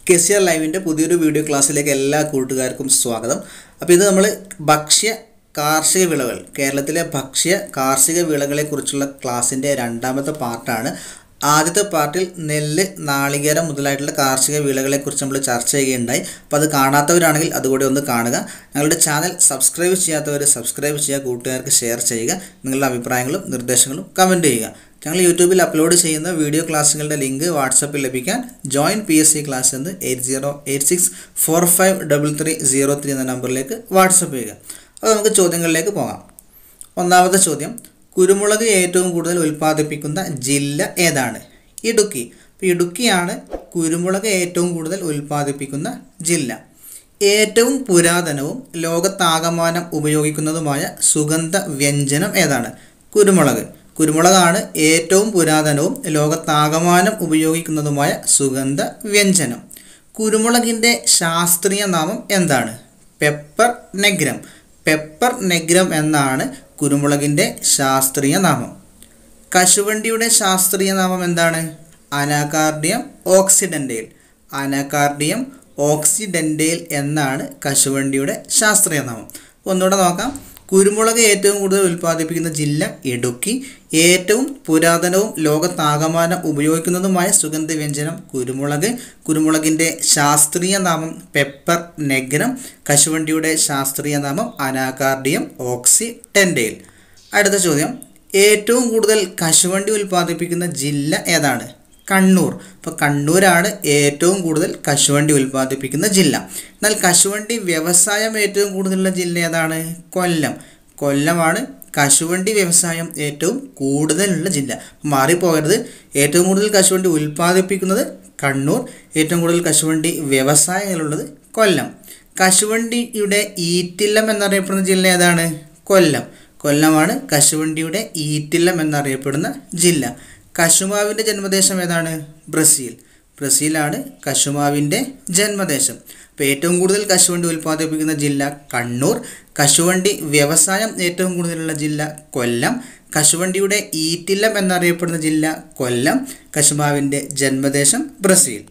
കെസിയർ ലൈവിൻ്റെ പുതിയൊരു വീഡിയോ ക്ലാസ്സിലേക്ക് എല്ലാ കൂട്ടുകാർക്കും സ്വാഗതം അപ്പോൾ ഇത് നമ്മൾ ഭക്ഷ്യ കാർഷിക വിളകൾ കേരളത്തിലെ ഭക്ഷ്യ കാർഷിക വിളകളെക്കുറിച്ചുള്ള ക്ലാസ്സിൻ്റെ രണ്ടാമത്തെ പാർട്ടാണ് ആദ്യത്തെ പാർട്ടിൽ നെല്ല് നാളികേരം മുതലായിട്ടുള്ള കാർഷിക വിളകളെക്കുറിച്ച് നമ്മൾ ചർച്ച ചെയ്യുകയുണ്ടായി അപ്പോൾ അത് കാണാത്തവരാണെങ്കിൽ അതുകൂടി ഒന്ന് കാണുക ഞങ്ങളുടെ ചാനൽ സബ്സ്ക്രൈബ് ചെയ്യാത്തവർ സബ്സ്ക്രൈബ് ചെയ്യുക കൂട്ടുകാർക്ക് ഷെയർ ചെയ്യുക നിങ്ങളുടെ അഭിപ്രായങ്ങളും നിർദ്ദേശങ്ങളും കമൻറ്റ് ചെയ്യുക ഞങ്ങൾ യൂട്യൂബിൽ അപ്ലോഡ് ചെയ്യുന്ന വീഡിയോ ക്ലാസ്സുകളുടെ ലിങ്ക് വാട്സപ്പിൽ ലഭിക്കാൻ join P S C class എന്ന് eight zero eight six four five double three zero three എന്ന നമ്പറിലേക്ക് വാട്സപ്പ് ചെയ്യുക അപ്പോൾ നമുക്ക് ചോദ്യങ്ങളിലേക്ക് പോകാം ഒന്നാമത്തെ ചോദ്യം കുരുമുളക് ഏറ്റവും കൂടുതൽ ഉൽപ്പാദിപ്പിക്കുന്ന ജില്ല ഏതാണ് ഇടുക്കി അപ്പോൾ ഇടുക്കിയാണ് കുരുമുളക് ഏറ്റവും കൂടുതൽ ഉൽപ്പാദിപ്പിക്കുന്ന ജില്ല ഏറ്റവും പുരാതനവും ലോകത്താകമാനം ഉപയോഗിക്കുന്നതുമായ സുഗന്ധ വ്യഞ്ജനം ഏതാണ് കുരുമുളക് കുരുമുളകാണ് ഏറ്റവും പുരാതനവും ലോകത്താകമാനം ഉപയോഗിക്കുന്നതുമായ സുഗന്ധ വ്യഞ്ജനം കുരുമുളകിൻ്റെ ശാസ്ത്രീയ നാമം എന്താണ് പെപ്പർ നെഗ്രം പെപ്പർ നെഗ്രം എന്നാണ് കുരുമുളകിൻ്റെ ശാസ്ത്രീയ നാമം കശുവണ്ടിയുടെ ശാസ്ത്രീയ നാമം എന്താണ് അനാകാർഡിയം ഓക്സിഡൻറ്റേൽ അനാകാർഡിയം ഓക്സിഡൻറ്റേൽ എന്നാണ് കശുവണ്ടിയുടെ ശാസ്ത്രീയ നാമം ഒന്നുകൂടെ നോക്കാം കുരുമുളക് ഏറ്റവും കൂടുതൽ ഉൽപ്പാദിപ്പിക്കുന്ന ജില്ല ഇടുക്കി ഏറ്റവും പുരാതനവും ലോകത്താകമാനം ഉപയോഗിക്കുന്നതുമായ സുഗന്ധവ്യഞ്ജനം കുരുമുളക് കുരുമുളകിൻ്റെ ശാസ്ത്രീയ നാമം പെപ്പർ നെഗ്രം കശുവണ്ടിയുടെ ശാസ്ത്രീയ നാമം അനാകാർഡിയം ഓക്സിഡൻറ്റേൽ അടുത്ത ചോദ്യം ഏറ്റവും കൂടുതൽ കശുവണ്ടി ഉൽപ്പാദിപ്പിക്കുന്ന ജില്ല ഏതാണ് കണ്ണൂർ അപ്പോൾ കണ്ണൂരാണ് ഏറ്റവും കൂടുതൽ കശുവണ്ടി ഉൽപ്പാദിപ്പിക്കുന്ന ജില്ല എന്നാൽ കശുവണ്ടി വ്യവസായം ഏറ്റവും കൂടുതലുള്ള ജില്ല ഏതാണ് കൊല്ലം കൊല്ലമാണ് കശുവണ്ടി വ്യവസായം ഏറ്റവും കൂടുതലുള്ള ജില്ല മാറിപ്പോകരുത് ഏറ്റവും കൂടുതൽ കശുവണ്ടി ഉൽപ്പാദിപ്പിക്കുന്നത് കണ്ണൂർ ഏറ്റവും കൂടുതൽ കശുവണ്ടി വ്യവസായങ്ങളുള്ളത് കൊല്ലം കശുവണ്ടിയുടെ ഈറ്റില്ലം എന്നറിയപ്പെടുന്ന ജില്ല ഏതാണ് കൊല്ലം കൊല്ലമാണ് കശുവണ്ടിയുടെ ഈറ്റില്ലം എന്നറിയപ്പെടുന്ന ജില്ല കശുമാവിൻ്റെ ജന്മദേശം ഏതാണ് ബ്രസീൽ ബ്രസീലാണ് കശുമാവിൻ്റെ ജന്മദേശം അപ്പോൾ ഏറ്റവും കൂടുതൽ കശുവണ്ടി ഉൽപ്പാദിപ്പിക്കുന്ന ജില്ല കണ്ണൂർ കശുവണ്ടി വ്യവസായം ഏറ്റവും കൂടുതലുള്ള ജില്ല കൊല്ലം കശുവണ്ടിയുടെ ഈറ്റില്ലം എന്നറിയപ്പെടുന്ന ജില്ല കൊല്ലം കശുമാവിൻ്റെ ജന്മദേശം ബ്രസീൽ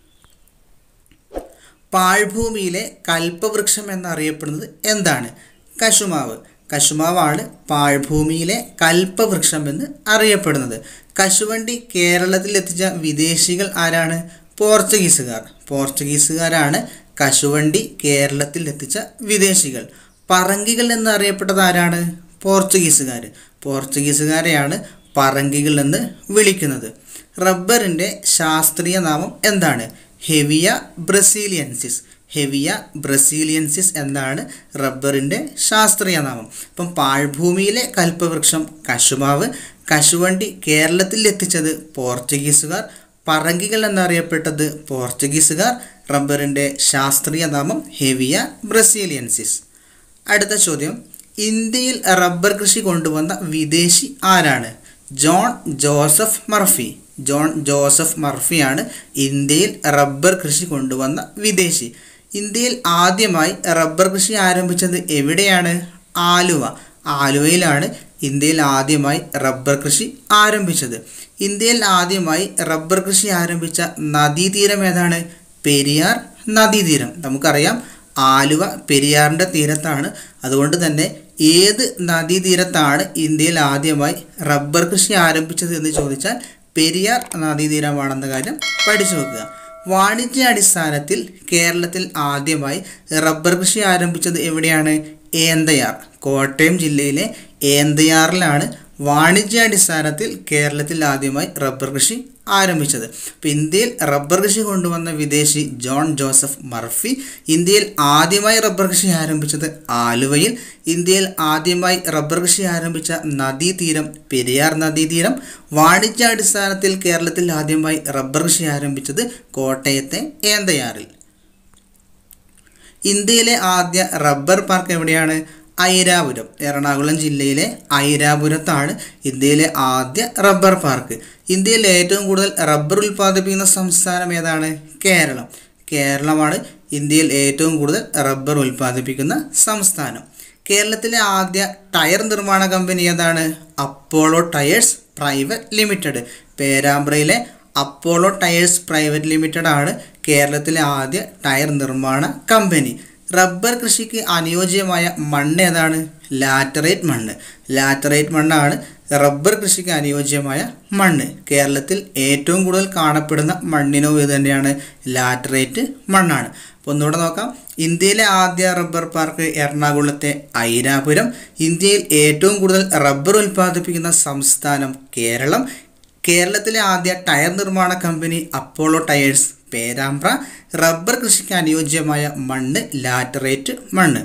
പാഴ്ഭൂമിയിലെ കൽപ്പവൃക്ഷം എന്നറിയപ്പെടുന്നത് എന്താണ് കശുമാവ് കശുമാവാണ് പാഴ്ഭൂമിയിലെ കൽപ്പവൃക്ഷം എന്ന് അറിയപ്പെടുന്നത് കശുവണ്ടി കേരളത്തിൽ എത്തിച്ച വിദേശികൾ ആരാണ് പോർച്ചുഗീസുകാർ പോർച്ചുഗീസുകാരാണ് കശുവണ്ടി കേരളത്തിൽ എത്തിച്ച വിദേശികൾ പറങ്കികൾ എന്ന് അറിയപ്പെട്ടത് ആരാണ് പോർച്ചുഗീസുകാർ പോർച്ചുഗീസുകാരെയാണ് പറങ്കികൾ എന്ന് വിളിക്കുന്നത് റബ്ബറിൻ്റെ ശാസ്ത്രീയ നാമം എന്താണ് ഹെവിയ ബ്രസീലിയൻസിസ് ഹെവിയ ബ്രസീലിയൻസിസ് എന്നാണ് റബ്ബറിൻ്റെ ശാസ്ത്രീയ നാമം അപ്പം പാഴ്ഭൂമിയിലെ കൽപ്പവൃക്ഷം കശുമാവ് കശുവണ്ടി കേരളത്തിൽ എത്തിച്ചത് പോർച്ചുഗീസുകാർ പറങ്കികൾ എന്നറിയപ്പെട്ടത് പോർച്ചുഗീസുകാർ റബ്ബറിൻ്റെ ശാസ്ത്രീയ നാമം ഹെവിയ ബ്രസീലിയൻസിസ് അടുത്ത ചോദ്യം ഇന്ത്യയിൽ റബ്ബർ കൃഷി കൊണ്ടുവന്ന വിദേശി ആരാണ് John Joseph Murphy John Joseph മർഫിയാണ് ഇന്ത്യയിൽ റബ്ബർ കൃഷി കൊണ്ടുവന്ന വിദേശി ഇന്ത്യയിൽ ആദ്യമായി റബ്ബർ കൃഷി ആരംഭിച്ചത് എവിടെയാണ് ആലുവ ആലുവയിലാണ് ഇന്ത്യയിൽ ആദ്യമായി റബ്ബർ കൃഷി ആരംഭിച്ചത് ഇന്ത്യയിൽ ആദ്യമായി റബ്ബർ കൃഷി ആരംഭിച്ച നദീതീരം ഏതാണ് പെരിയാർ നദീതീരം നമുക്കറിയാം ആലുവ പെരിയാറിൻ്റെ തീരത്താണ് അതുകൊണ്ട് തന്നെ ഏത് നദീതീരത്താണ് ഇന്ത്യയിൽ ആദ്യമായി റബ്ബർ കൃഷി ആരംഭിച്ചത് എന്ന് ചോദിച്ചാൽ പെരിയാർ നദീതീരമാണെന്ന കാര്യം പഠിച്ചു വെക്കുക വാണിജ്യാടിസ്ഥാനത്തിൽ കേരളത്തിൽ ആദ്യമായി റബ്ബർ കൃഷി ആരംഭിച്ചത് എവിടെയാണ് ഏന്തയാർ കോട്ടയം ജില്ലയിലെ ഏന്തയാറിലാണ് വാണിജ്യാടിസ്ഥാനത്തിൽ കേരളത്തിൽ ആദ്യമായി റബ്ബർ കൃഷി ആരംഭിച്ചത് അപ്പോൾ ഇന്ത്യയിൽ റബ്ബർ കൃഷി കൊണ്ടുവന്ന വിദേശി ജോൺ ജോസഫ് മർഫി ഇന്ത്യയിൽ ആദ്യമായി റബ്ബർ കൃഷി ആരംഭിച്ചത് ആലുവയിൽ ഇന്ത്യയിൽ ആദ്യമായി റബ്ബർ കൃഷി ആരംഭിച്ച നദീതീരം പെരിയാർ നദീതീരം വാണിജ്യാടിസ്ഥാനത്തിൽ കേരളത്തിൽ ആദ്യമായി റബ്ബർ കൃഷി ആരംഭിച്ചത് കോട്ടയത്തെ ഏന്തയാറിൽ ഇന്ത്യയിലെ ആദ്യ റബ്ബർ പാർക്ക് എവിടെയാണ് ഐരാപുരം എറണാകുളം ജില്ലയിലെ ഐരാപുരത്താണ് ഇന്ത്യയിലെ ആദ്യ റബ്ബർ പാർക്ക് ഇന്ത്യയിൽ ഏറ്റവും കൂടുതൽ റബ്ബർ ഉൽപ്പാദിപ്പിക്കുന്ന സംസ്ഥാനം ഏതാണ് കേരളം കേരളമാണ് ഇന്ത്യയിൽ ഏറ്റവും കൂടുതൽ റബ്ബർ ഉൽപ്പാദിപ്പിക്കുന്ന സംസ്ഥാനം കേരളത്തിലെ ആദ്യ ടയർ നിർമ്മാണ കമ്പനി ഏതാണ് അപ്പോളോ ടയേഴ്സ് പ്രൈവറ്റ് ലിമിറ്റഡ് പേരാമ്പ്രയിലെ അപ്പോളോ ടയേഴ്സ് പ്രൈവറ്റ് ലിമിറ്റഡ് ആണ് കേരളത്തിലെ ആദ്യ ടയർ നിർമ്മാണ കമ്പനി റബ്ബർ കൃഷിക്ക് അനുയോജ്യമായ മണ്ണ് ഏതാണ് ലാറ്ററേറ്റ് മണ്ണ് ലാറ്ററേറ്റ് മണ്ണാണ് റബ്ബർ കൃഷിക്ക് അനുയോജ്യമായ മണ്ണ് കേരളത്തിൽ ഏറ്റവും കൂടുതൽ കാണപ്പെടുന്ന മണ്ണിനോ ഇത് തന്നെയാണ് ലാറ്ററേറ്റ് മണ്ണാണ് അപ്പോൾ ഒന്നുകൂടെ നോക്കാം ഇന്ത്യയിലെ ആദ്യ റബ്ബർ പാർക്ക് എറണാകുളത്തെ ഐരാപുരം ഇന്ത്യയിൽ ഏറ്റവും കൂടുതൽ റബ്ബർ ഉൽപ്പാദിപ്പിക്കുന്ന സംസ്ഥാനം കേരളം കേരളത്തിലെ ആദ്യ ടയർ നിർമ്മാണ company Apollo Tyres Perambra rubber കൃഷിക്ക് അനുയോജ്യമായ മണ്ണ് ലാറ്ററേറ്റ് മണ്ണ്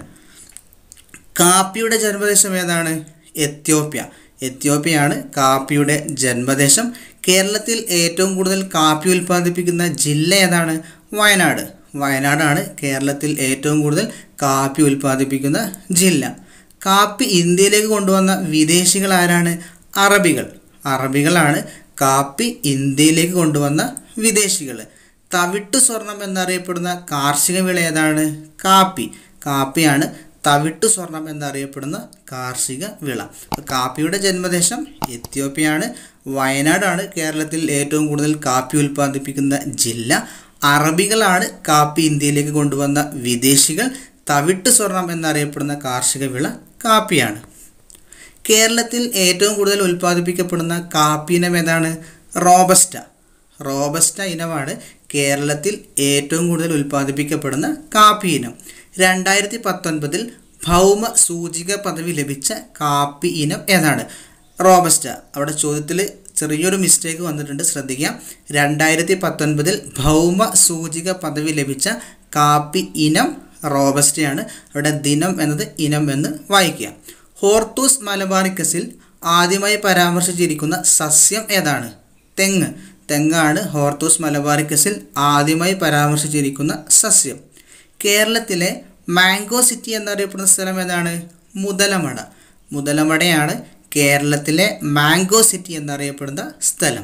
കാപ്പിയുടെ ജന്മദേശം ഏതാണ് എത്യോപ്യ എത്യോപ്യയാണ് കാപ്പിയുടെ ജന്മദേശം കേരളത്തിൽ ഏറ്റവും കൂടുതൽ കാപ്പി ഉൽപ്പാദിപ്പിക്കുന്ന ജില്ല ഏതാണ് വയനാട് വയനാടാണ് കേരളത്തിൽ ഏറ്റവും കൂടുതൽ കാപ്പി ഉൽപ്പാദിപ്പിക്കുന്ന ജില്ല കാപ്പി ഇന്ത്യയിലേക്ക് കൊണ്ടുവന്ന വിദേശികൾ ആരാണ് അറബികൾ അറബികളാണ് കാപ്പി ഇന്ത്യയിലേക്ക് കൊണ്ടുവന്ന വിദേശികൾ തവിട്ടു സ്വർണം എന്നറിയപ്പെടുന്ന കാർഷിക വിള ഏതാണ് കാപ്പി കാപ്പിയാണ് തവിട്ടു സ്വർണം എന്നറിയപ്പെടുന്ന കാർഷിക വിള അപ്പോൾ കാപ്പിയുടെ ജന്മദേശം എത്യോപ്യയാണ് വയനാടാണ് കേരളത്തിൽ ഏറ്റവും കൂടുതൽ കാപ്പി ഉൽപ്പാദിപ്പിക്കുന്ന ജില്ല അറബികളാണ് കാപ്പി ഇന്ത്യയിലേക്ക് കൊണ്ടുവന്ന വിദേശികൾ തവിട്ട് സ്വർണം എന്നറിയപ്പെടുന്ന കാർഷിക വിള കാപ്പിയാണ് കേരളത്തിൽ ഏറ്റവും കൂടുതൽ ഉൽപ്പാദിപ്പിക്കപ്പെടുന്ന കാപ്പി ഇനം ഏതാണ് റോബസ്റ്റ റോബസ്റ്റ ഇനമാണ് കേരളത്തിൽ ഏറ്റവും കൂടുതൽ ഉൽപ്പാദിപ്പിക്കപ്പെടുന്ന കാപ്പി ഇനം രണ്ടായിരത്തി പത്തൊൻപതിൽ ഭൗമ സൂചിക പദവി ലഭിച്ച കാപ്പി ഇനം ഏതാണ് റോബസ്റ്റ അവിടെ ചോദ്യത്തിൽ ചെറിയൊരു മിസ്റ്റേക്ക് വന്നിട്ടുണ്ട് ശ്രദ്ധിക്കാം രണ്ടായിരത്തി പത്തൊൻപതിൽ ഭൗമ സൂചിക പദവി ലഭിച്ച കാപ്പി ഇനം റോബസ്റ്റയാണ് അവിടെ ദിനം എന്നത് ഇനം എന്ന് വായിക്കുക ഹോർത്തൂസ് മലബാറിക്കസിൽ ആദ്യമായി പരാമർശിച്ചിരിക്കുന്ന സസ്യം ഏതാണ് തെങ്ങ് തെങ്ങാണ് ഹോർത്തൂസ് മലബാറിക്കസിൽ ആദ്യമായി പരാമർശിച്ചിരിക്കുന്ന സസ്യം കേരളത്തിലെ മാംഗോ സിറ്റി എന്നറിയപ്പെടുന്ന സ്ഥലം ഏതാണ് മുതലമട മുതലമടയാണ് കേരളത്തിലെ മാംഗോ സിറ്റി എന്നറിയപ്പെടുന്ന സ്ഥലം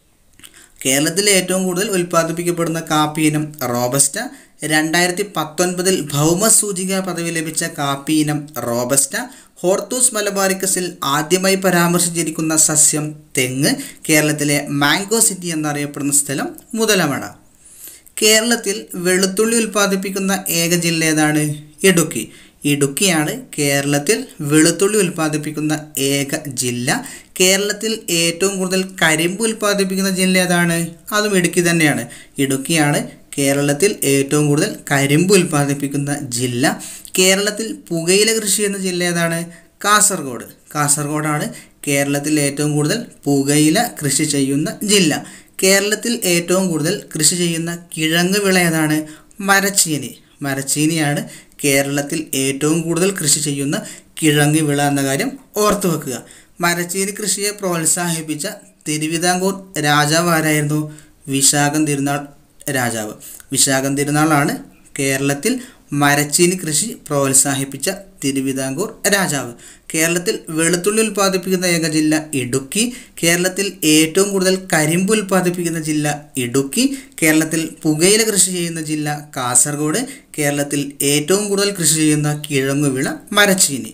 കേരളത്തിലെ ഏറ്റവും കൂടുതൽ ഉൽപ്പാദിപ്പിക്കപ്പെടുന്ന കാപ്പി ഇനം റോബസ്റ്റ രണ്ടായിരത്തി പത്തൊൻപതിൽ ഭൗമസൂചിക പദവി ലഭിച്ച കാപ്പി ഇനം റോബസ്റ്റ ഹോർത്തൂസ് മലബാറിക്കസിൽ ആദ്യമായി പരാമർശിച്ചിരിക്കുന്ന സസ്യം തെങ്ങ് കേരളത്തിലെ മാംഗോ സിറ്റി എന്നറിയപ്പെടുന്ന സ്ഥലം മുതലമട കേരളത്തിൽ വെളുത്തുള്ളി ഉൽപ്പാദിപ്പിക്കുന്ന ഏക ജില്ല ഏതാണ് ഇടുക്കി ഇടുക്കിയാണ് കേരളത്തിൽ വെളുത്തുള്ളി ഉൽപ്പാദിപ്പിക്കുന്ന ഏക ജില്ല കേരളത്തിൽ ഏറ്റവും കൂടുതൽ കരിമ്പ് ഉൽപ്പാദിപ്പിക്കുന്ന ജില്ല ഏതാണ് അതും ഇടുക്കി തന്നെയാണ് ഇടുക്കിയാണ് കേരളത്തിൽ ഏറ്റവും കൂടുതൽ കരിമ്പ് ഉൽപ്പാദിപ്പിക്കുന്ന ജില്ല കേരളത്തിൽ പുകയില കൃഷി ചെയ്യുന്ന ജില്ല ഏതാണ് കാസർഗോഡ് കാസർഗോഡാണ് കേരളത്തിൽ ഏറ്റവും കൂടുതൽ പുകയില കൃഷി ചെയ്യുന്ന ജില്ല കേരളത്തിൽ ഏറ്റവും കൂടുതൽ കൃഷി ചെയ്യുന്ന കിഴങ്ങ് വിള ഏതാണ് മരച്ചീനി മരച്ചീനിയാണ് കേരളത്തിൽ ഏറ്റവും കൂടുതൽ കൃഷി ചെയ്യുന്ന കിഴങ്ങ് വിള എന്ന കാര്യം ഓർത്തു വെക്കുക മരച്ചീനി കൃഷിയെ പ്രോത്സാഹിപ്പിച്ച തിരുവിതാംകൂർ രാജാവ് ആരായിരുന്നു വിശാഖം തിരുനാൾ രാജാവ് വിശാഖം തിരുനാളാണ് കേരളത്തിൽ മരച്ചീനി കൃഷി പ്രോത്സാഹിപ്പിച്ച തിരുവിതാംകൂർ രാജാവ് കേരളത്തിൽ വെളുത്തുള്ളി ഉൽപ്പാദിപ്പിക്കുന്ന ഏക ജില്ല ഇടുക്കി കേരളത്തിൽ ഏറ്റവും കൂടുതൽ കരിമ്പ് ഉൽപ്പാദിപ്പിക്കുന്ന ജില്ല ഇടുക്കി കേരളത്തിൽ പുകയില കൃഷി ചെയ്യുന്ന ജില്ല കാസർഗോഡ് കേരളത്തിൽ ഏറ്റവും കൂടുതൽ കൃഷി ചെയ്യുന്ന കിഴങ്ങുവിള മരച്ചീനി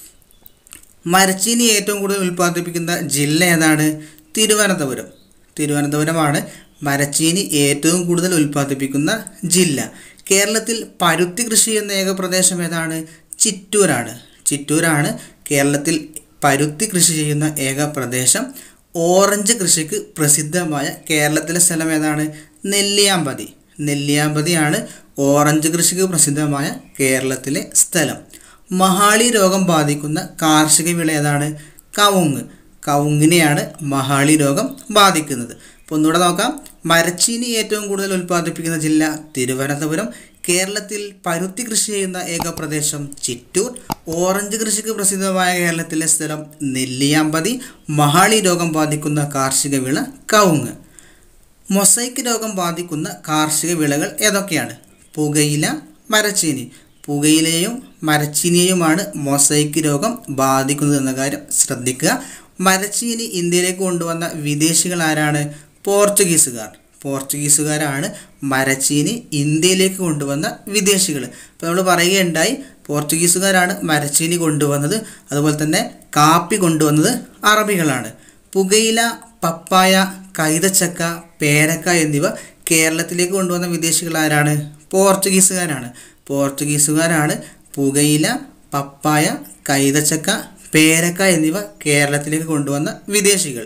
മരച്ചീനി ഏറ്റവും കൂടുതൽ ഉൽപ്പാദിപ്പിക്കുന്ന ജില്ല ഏതാണ് തിരുവനന്തപുരം തിരുവനന്തപുരമാണ് മരച്ചീനി ഏറ്റവും കൂടുതൽ ഉൽപ്പാദിപ്പിക്കുന്ന ജില്ല കേരളത്തിൽ പരുത്തി കൃഷി ചെയ്യുന്ന ഏക പ്രദേശം ഏതാണ് ചിറ്റൂരാണ് ചിറ്റൂരാണ് കേരളത്തിൽ പരുത്തി കൃഷി ചെയ്യുന്ന ഏക പ്രദേശം ഓറഞ്ച് കൃഷിക്ക് പ്രസിദ്ധമായ കേരളത്തിലെ സ്ഥലം ഏതാണ് നെല്ലിയാമ്പതി നെല്ലിയാമ്പതിയാണ് ഓറഞ്ച് കൃഷിക്ക് പ്രസിദ്ധമായ കേരളത്തിലെ സ്ഥലം മഹാളി രോഗം ബാധിക്കുന്ന കാർഷിക വിള ഏതാണ് കവുങ്ങ് കവുങ്ങിനെയാണ് മഹാളി രോഗം ബാധിക്കുന്നത് അപ്പോൾ ഒന്നുകൂടെ നോക്കാം മരച്ചീനി ഏറ്റവും കൂടുതൽ ഉൽപ്പാദിപ്പിക്കുന്ന ജില്ല തിരുവനന്തപുരം കേരളത്തിൽ പരുത്തി കൃഷി ചെയ്യുന്ന ഏക പ്രദേശം ചിറ്റൂർ ഓറഞ്ച് കൃഷിക്ക് പ്രസിദ്ധമായ കേരളത്തിലെ സ്ഥലം നെല്ലിയാമ്പതി മഹാളി രോഗം ബാധിക്കുന്ന കാർഷിക വിള കവുങ്ങ് മൊസൈക്ക് രോഗം ബാധിക്കുന്ന കാർഷിക വിളകൾ ഏതൊക്കെയാണ് പുകയില മരച്ചീനി പുകയിലയും മരച്ചീനിയുമാണ് മൊസൈക്ക് രോഗം ബാധിക്കുന്നത് എന്ന കാര്യം ശ്രദ്ധിക്കുക മരച്ചീനി ഇന്ത്യയിലേക്ക് കൊണ്ടുവന്ന വിദേശികൾ ആരാണ് പോർച്ചുഗീസുകാർ പോർച്ചുഗീസുകാരാണ് മരച്ചീനി ഇന്ത്യയിലേക്ക് കൊണ്ടുവന്ന വിദേശികൾ അപ്പോൾ നമ്മൾ പറയുകയുണ്ടായി പോർച്ചുഗീസുകാരാണ് മരച്ചീനി കൊണ്ടുവന്നത് അതുപോലെ തന്നെ കാപ്പി കൊണ്ടുവന്നത് അറബികളാണ് പുകയില പപ്പായ കൈതച്ചക്ക പേരക്ക എന്നിവ കേരളത്തിലേക്ക് കൊണ്ടുവന്ന വിദേശികൾ ആരാണ് പോർച്ചുഗീസുകാരാണ് പോർച്ചുഗീസുകാരാണ് പുകയില പപ്പായ കൈതച്ചക്ക പേരക്ക എന്നിവ കേരളത്തിലേക്ക് കൊണ്ടുവന്ന വിദേശികൾ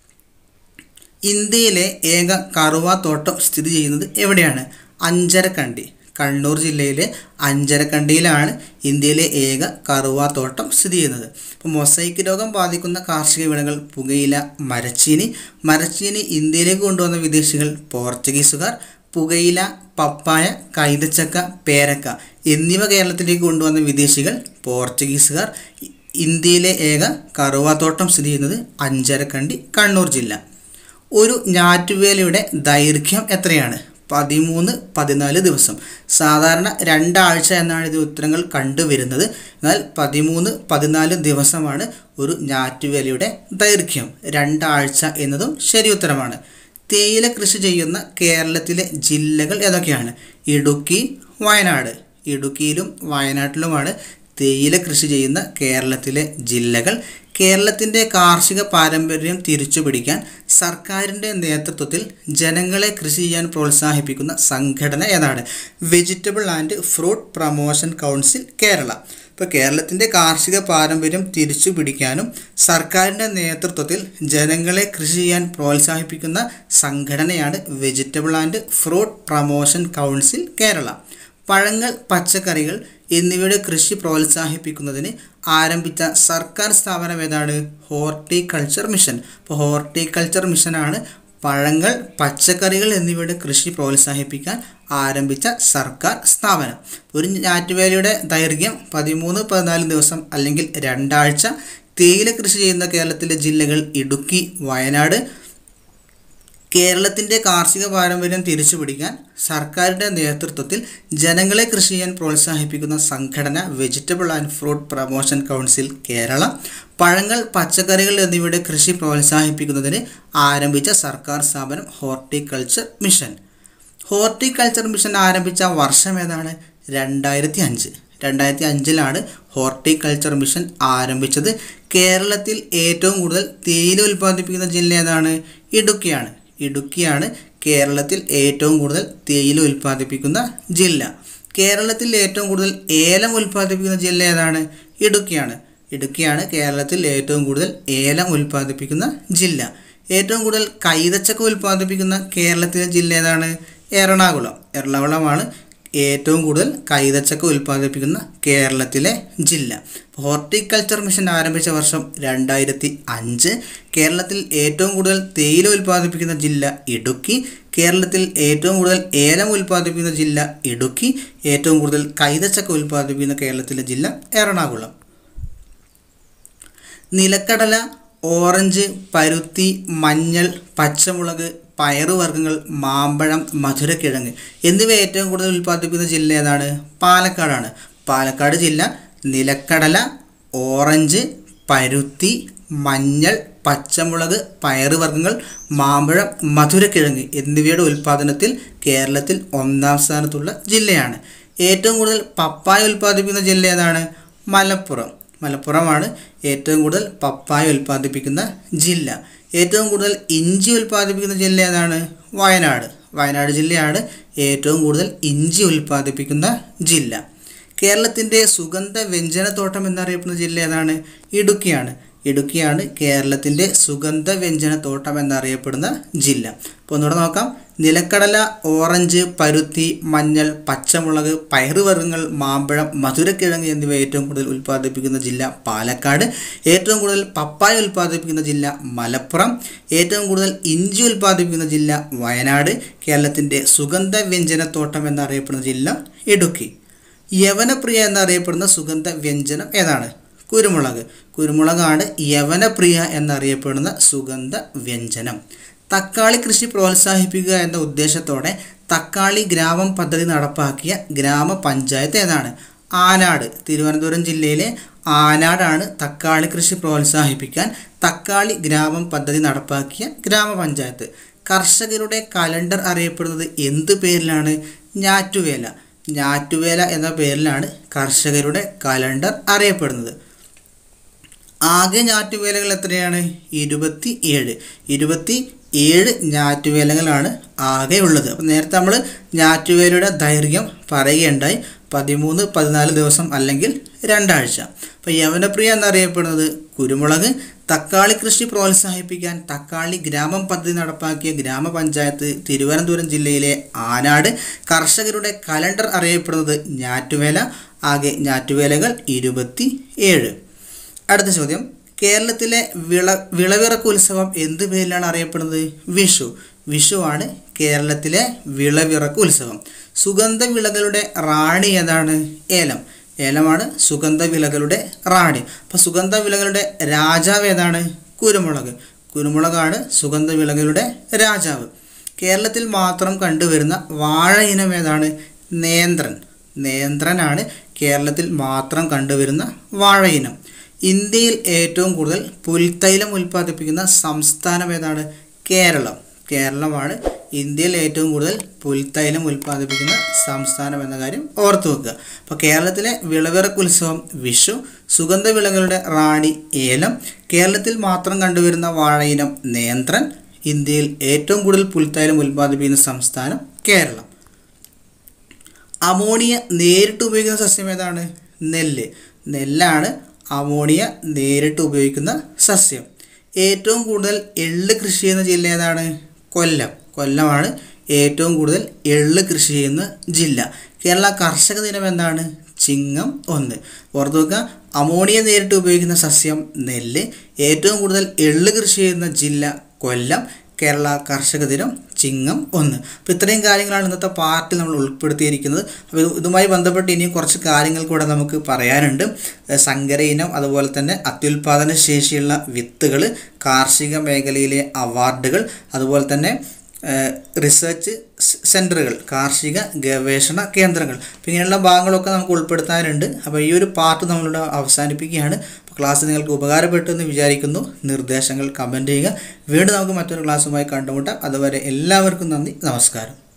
ഇന്ത്യയിലെ ഏക കറുവാത്തോട്ടം സ്ഥിതി ചെയ്യുന്നത് എവിടെയാണ് അഞ്ചരക്കണ്ടി കണ്ണൂർ ജില്ലയിലെ അഞ്ചരക്കണ്ടിയിലാണ് ഇന്ത്യയിലെ ഏക കറുവാത്തോട്ടം സ്ഥിതി ചെയ്യുന്നത് അപ്പോൾ മൊസൈക്ക് രോഗം ബാധിക്കുന്ന കാർഷിക വിളകൾ പുകയില മരച്ചീനി മരച്ചീനി ഇന്ത്യയിലേക്ക് കൊണ്ടുവന്ന വിദേശികൾ പോർച്ചുഗീസുകാർ പുകയില പപ്പായ കൈതച്ചക്ക പേരക്ക എന്നിവ കേരളത്തിലേക്ക് കൊണ്ടുവന്ന വിദേശികൾ പോർച്ചുഗീസുകാർ ഇന്ത്യയിലെ ഏക കറുവാത്തോട്ടം സ്ഥിതി ചെയ്യുന്നത് അഞ്ചരക്കണ്ടി കണ്ണൂർ ജില്ല ഒരു ഞാറ്റുവേലയുടെ ദൈർഘ്യം എത്രയാണ് പതിമൂന്ന് പതിനാല് ദിവസം സാധാരണ രണ്ടാഴ്ച എന്നാണ് ഇത് ഉത്തരങ്ങൾ കണ്ടുവരുന്നത് എന്നാൽ പതിമൂന്ന് പതിനാല് ദിവസമാണ് ഒരു ഞാറ്റുവേലയുടെ ദൈർഘ്യം രണ്ടാഴ്ച എന്നതും ശരി ഉത്തരമാണ് തേയില കൃഷി ചെയ്യുന്ന കേരളത്തിലെ ജില്ലകൾ ഏതൊക്കെയാണ് ഇടുക്കി വയനാട് ഇടുക്കിയിലും വയനാട്ടിലുമാണ് തേയില കൃഷി ചെയ്യുന്ന കേരളത്തിലെ ജില്ലകൾ കേരളത്തിൻ്റെ കാർഷിക പാരമ്പര്യം തിരിച്ചുപിടിക്കാൻ സർക്കാരിൻ്റെ നേതൃത്വത്തിൽ ജനങ്ങളെ കൃഷി ചെയ്യാൻ പ്രോത്സാഹിപ്പിക്കുന്ന സംഘടന ഏതാണ് vegetable and fruit promotion council Kerala ഇപ്പോൾ കേരളത്തിൻ്റെ കാർഷിക പാരമ്പര്യം തിരിച്ചു പിടിക്കാനും സർക്കാരിൻ്റെ നേതൃത്വത്തിൽ ജനങ്ങളെ കൃഷി ചെയ്യാൻ പ്രോത്സാഹിപ്പിക്കുന്ന സംഘടനയാണ് vegetable and fruit promotion council Kerala പഴങ്ങൾ പച്ചക്കറികൾ എന്നിവയുടെ കൃഷി പ്രോത്സാഹിപ്പിക്കുന്നതിന് ആരംഭിച്ച സർക്കാർ സ്ഥാപനം ഏതാണ് ഹോർട്ടിക്കൾച്ചർ മിഷൻ അപ്പോൾ ഹോർട്ടിക്കൾച്ചർ മിഷനാണ് പഴങ്ങൾ പച്ചക്കറികൾ എന്നിവയുടെ കൃഷി പ്രോത്സാഹിപ്പിക്കാൻ ആരംഭിച്ച സർക്കാർ സ്ഥാപനം ഒരു ഞാറ്റുവേലയുടെ ദൈർഘ്യം പതിമൂന്ന് പതിനാല് ദിവസം അല്ലെങ്കിൽ രണ്ടാഴ്ച തേയില കൃഷി ചെയ്യുന്ന കേരളത്തിലെ ജില്ലകൾ ഇടുക്കി വയനാട് കേരളത്തിൻ്റെ കാർഷിക പാരമ്പര്യം തിരിച്ചുപിടിക്കാൻ സർക്കാരിൻ്റെ നേതൃത്വത്തിൽ ജനങ്ങളെ കൃഷി ചെയ്യാൻ പ്രോത്സാഹിപ്പിക്കുന്ന സംഘടന vegetable and fruit promotion council Kerala പഴങ്ങൾ പച്ചക്കറികൾ എന്നിവയുടെ കൃഷി പ്രോത്സാഹിപ്പിക്കുന്നതിന് ആരംഭിച്ച സർക്കാർ സ്ഥാപനം ഹോർട്ടിക്കൾച്ചർ മിഷൻ ഹോർട്ടിക്കൾച്ചർ മിഷൻ ആരംഭിച്ച വർഷം ഏതാണ് രണ്ടായിരത്തി അഞ്ച് രണ്ടായിരത്തി അഞ്ചിലാണ് ഹോർട്ടിക്കൾച്ചർ മിഷൻ ആരംഭിച്ചത് കേരളത്തിൽ ഏറ്റവും കൂടുതൽ തേയില ഉൽപ്പാദിപ്പിക്കുന്ന ജില്ല ഏതാണ് ഇടുക്കിയാണ് ഇടുക്കിയാണ് കേരളത്തിൽ ഏറ്റവും കൂടുതൽ തേയില ഉൽപ്പാദിപ്പിക്കുന്ന ജില്ല കേരളത്തിൽ ഏറ്റവും കൂടുതൽ ഏലം ഉൽപ്പാദിപ്പിക്കുന്ന ജില്ല ഏതാണ് ഇടുക്കിയാണ് ഇടുക്കിയാണ് കേരളത്തിൽ ഏറ്റവും കൂടുതൽ ഏലം ഉൽപ്പാദിപ്പിക്കുന്ന ജില്ല ഏറ്റവും കൂടുതൽ കൈതച്ചക്ക ഉൽപ്പാദിപ്പിക്കുന്ന കേരളത്തിലെ ജില്ല ഏതാണ് എറണാകുളം എറണാകുളമാണ് ഏറ്റവും കൂടുതൽ കൈതച്ചക്ക ഉൽപ്പാദിപ്പിക്കുന്ന കേരളത്തിലെ ജില്ല ഹോർട്ടിക്കൾച്ചർ മിഷൻ ആരംഭിച്ച വർഷം രണ്ടായിരത്തി അഞ്ച് കേരളത്തിൽ ഏറ്റവും കൂടുതൽ തേയില ഉൽപ്പാദിപ്പിക്കുന്ന ജില്ല ഇടുക്കി കേരളത്തിൽ ഏറ്റവും കൂടുതൽ ഏലം ഉൽപ്പാദിപ്പിക്കുന്ന ജില്ല ഇടുക്കി ഏറ്റവും കൂടുതൽ കൈതച്ചക്ക ഉൽപ്പാദിപ്പിക്കുന്ന കേരളത്തിലെ ജില്ല എറണാകുളം നിലക്കടല ഓറഞ്ച് പരുത്തി മഞ്ഞൾ പച്ചമുളക് പയറുവർഗ്ഗങ്ങൾ മാമ്പഴം മധുരക്കിഴങ്ങ് എന്നിവ ഏറ്റവും കൂടുതൽ ഉൽപ്പാദിപ്പിക്കുന്ന ജില്ല ഏതാണ് പാലക്കാടാണ് പാലക്കാട് ജില്ല നിലക്കടല ഓറഞ്ച് പരുത്തി മഞ്ഞൾ പച്ചമുളക് പയറുവർഗ്ഗങ്ങൾ മാമ്പഴം മധുരക്കിഴങ്ങ് എന്നിവയുടെ ഉൽപ്പാദനത്തിൽ കേരളത്തിൽ ഒന്നാം സ്ഥാനത്തുള്ള ജില്ലയാണ് ഏറ്റവും കൂടുതൽ പപ്പായ ഉൽപ്പാദിപ്പിക്കുന്ന ജില്ല ഏതാണ് മലപ്പുറം മലപ്പുറമാണ് ഏറ്റവും കൂടുതൽ പപ്പായ ഉൽപ്പാദിപ്പിക്കുന്ന ജില്ല ഏറ്റവും കൂടുതൽ ഇഞ്ചി ഉൽപ്പാദിപ്പിക്കുന്ന ജില്ല ഏതാണ് വയനാട് വയനാട് ജില്ലയാണ് ഏറ്റവും കൂടുതൽ ഇഞ്ചി ഉൽപ്പാദിപ്പിക്കുന്ന ജില്ല കേരളത്തിൻ്റെ സുഗന്ധ വ്യഞ്ജനത്തോട്ടം എന്നറിയപ്പെടുന്ന ജില്ല ഏതാണ് ഇടുക്കിയാണ് ഇടുക്കിയാണ് കേരളത്തിൻ്റെ സുഗന്ധ വ്യഞ്ജനത്തോട്ടം എന്നറിയപ്പെടുന്ന ജില്ല അപ്പോൾ ഒന്നുകൂടെ നോക്കാം നിലക്കടല ഓറഞ്ച് പരുത്തി മഞ്ഞൾ പച്ചമുളക് പയറുവർഗ്ഗങ്ങൾ മാമ്പഴം മധുരക്കിഴങ്ങ് എന്നിവ ഏറ്റവും കൂടുതൽ ഉൽപ്പാദിപ്പിക്കുന്ന ജില്ല പാലക്കാട് ഏറ്റവും കൂടുതൽ പപ്പായ ഉൽപ്പാദിപ്പിക്കുന്ന ജില്ല മലപ്പുറം ഏറ്റവും കൂടുതൽ ഇഞ്ചി ഉൽപ്പാദിപ്പിക്കുന്ന ജില്ല വയനാട് കേരളത്തിൻ്റെ സുഗന്ധ വ്യഞ്ജനത്തോട്ടം എന്നറിയപ്പെടുന്ന ജില്ല ഇടുക്കി യവനപ്രിയ എന്നറിയപ്പെടുന്ന സുഗന്ധ വ്യഞ്ജനം ഏതാണ് കുരുമുളക് കുരുമുളകാണ് യവനപ്രിയ എന്നറിയപ്പെടുന്ന സുഗന്ധ വ്യഞ്ജനം തക്കാളി കൃഷി പ്രോത്സാഹിപ്പിക്കുക എന്ന ഉദ്ദേശത്തോടെ തക്കാളി ഗ്രാമം പദ്ധതി നടപ്പാക്കിയ ഗ്രാമപഞ്ചായത്ത് ഏതാണ് ആനാട് തിരുവനന്തപുരം ജില്ലയിലെ ആനാടാണ് തക്കാളി കൃഷി പ്രോത്സാഹിപ്പിക്കാൻ തക്കാളി ഗ്രാമം പദ്ധതി നടപ്പാക്കിയ ഗ്രാമപഞ്ചായത്ത് കർഷകരുടെ കലണ്ടർ അറിയപ്പെടുന്നത് എന്ത് പേരിലാണ് ഞാറ്റുവേല ഞാറ്റുവേല എന്ന പേരിലാണ് കർഷകരുടെ കലണ്ടർ അറിയപ്പെടുന്നത് ആകെ ഞാറ്റുവേലകൾ എത്രയാണ് ഇരുപത്തി ഏഴ് ഇരുപത്തി ഏഴ് ഞാറ്റുവേലകളാണ് ആകെ ഉള്ളത് അപ്പം നേരത്തെ നമ്മൾ ഞാറ്റുവേലയുടെ ദൈർഘ്യം പറയുകയുണ്ടായി പതിമൂന്ന് പതിനാല് ദിവസം അല്ലെങ്കിൽ രണ്ടാഴ്ച അപ്പോൾ യവനപ്രിയ എന്നറിയപ്പെടുന്നത് കുരുമുളക് തക്കാളി കൃഷി പ്രോത്സാഹിപ്പിക്കാൻ തക്കാളി ഗ്രാമം പദ്ധതി നടപ്പാക്കിയ ഗ്രാമപഞ്ചായത്ത് തിരുവനന്തപുരം ജില്ലയിലെ ആനാട് കർഷകരുടെ കലണ്ടർ അറിയപ്പെടുന്നത് ഞാറ്റുവേല ആകെ ഞാറ്റുവേലകൾ ഇരുപത്തി ഏഴ് അടുത്ത ചോദ്യം കേരളത്തിലെ വിള വിളവിറക്ക് ഉത്സവം എന്ത് പേരിലാണ് അറിയപ്പെടുന്നത് വിഷു വിഷുവാണ് കേരളത്തിലെ വിളവിറക്ക് ഉത്സവം സുഗന്ധ വിളകളുടെ റാണി ഏതാണ് ഏലം ഏലമാണ് സുഗന്ധ വിളകളുടെ റാണി അപ്പോൾ സുഗന്ധ വിളകളുടെ രാജാവ് ഏതാണ് കുരുമുളക് കുരുമുളകാണ് സുഗന്ധ വിളകളുടെ രാജാവ് കേരളത്തിൽ മാത്രം കണ്ടുവരുന്ന വാഴ ഇനം ഏതാണ് നേന്ത്രൻ നേന്ത്രനാണ് കേരളത്തിൽ മാത്രം കണ്ടുവരുന്ന വാഴ ഇനം ഇന്ത്യയിൽ ഏറ്റവും കൂടുതൽ പുൽത്തൈലം ഉൽപ്പാദിപ്പിക്കുന്ന സംസ്ഥാനം ഏതാണ് കേരളം കേരളമാണ് ഇന്ത്യയിൽ ഏറ്റവും കൂടുതൽ പുൽത്തൈലം ഉൽപ്പാദിപ്പിക്കുന്ന സംസ്ഥാനം എന്ന കാര്യം ഓർത്തു വെക്കുക അപ്പോൾ കേരളത്തിലെ വിളവിറക്ക് ഉത്സവം വിഷു സുഗന്ധ വിളകളുടെ റാണി ഏലം കേരളത്തിൽ മാത്രം കണ്ടുവരുന്ന വാഴയിനം നേന്ത്രൻ ഇന്ത്യയിൽ ഏറ്റവും കൂടുതൽ പുൽത്തൈലം ഉൽപ്പാദിപ്പിക്കുന്ന സംസ്ഥാനം കേരളം അമോണിയ നേരിട്ട് ഉപയോഗിക്കുന്ന സസ്യം ഏതാണ് നെല്ല് നെല്ലാണ് അമോണിയ നേരിട്ട് ഉപയോഗിക്കുന്ന സസ്യം ഏറ്റവും കൂടുതൽ എള്ള് കൃഷി ചെയ്യുന്ന ജില്ല ഏതാണ് കൊല്ലം കൊല്ലമാണ് ഏറ്റവും കൂടുതൽ എള്ള് കൃഷി ചെയ്യുന്ന ജില്ല കേരള കർഷക ദിനം എന്താണ് ചിങ്ങം ഒന്ന് ഓർത്തു വെക്കുക അമോണിയ നേരിട്ട് ഉപയോഗിക്കുന്ന സസ്യം നെല്ല് ഏറ്റവും കൂടുതൽ എള്ള് കൃഷി ചെയ്യുന്ന ജില്ല കൊല്ലം കേരള കർഷക ദിനം ചിങ്ങം ഒന്ന് അപ്പോൾ ഇത്രയും കാര്യങ്ങളാണ് ഇന്നത്തെ പാർട്ടിൽ നമ്മൾ ഉൾപ്പെടുത്തിയിരിക്കുന്നത് അപ്പോൾ ഇത് ഇതുമായി ബന്ധപ്പെട്ട് ഇനിയും കുറച്ച് കാര്യങ്ങൾ കൂടെ നമുക്ക് പറയാനുണ്ട് ഏഹ് സങ്കര ഇനം അതുപോലെ തന്നെ അത്യുൽപാദന ശേഷിയുള്ള വിത്തുകൾ കാർഷിക മേഖലയിലെ അവാർഡുകൾ അതുപോലെ തന്നെ ഏഹ് റിസർച്ച് സെൻറ്ററുകൾ കാർഷിക ഗവേഷണ കേന്ദ്രങ്ങൾ അപ്പോൾ ഇങ്ങനെയുള്ള ഭാഗങ്ങളൊക്കെ നമുക്ക് ഉൾപ്പെടുത്താനുണ്ട് അപ്പോൾ ഈ ഒരു പാർട്ട് നമ്മളിവിടെ അവസാനിപ്പിക്കുകയാണ് അപ്പോൾ ക്ലാസ് നിങ്ങൾക്ക് ഉപകാരപ്പെട്ടു എന്ന് വിചാരിക്കുന്നു നിർദ്ദേശങ്ങൾ കമൻറ്റ് ചെയ്യുക വീണ്ടും നമുക്ക് മറ്റൊരു ക്ലാസ്സുമായി കണ്ടുമുട്ടാം അതുവരെ എല്ലാവർക്കും നന്ദി നമസ്കാരം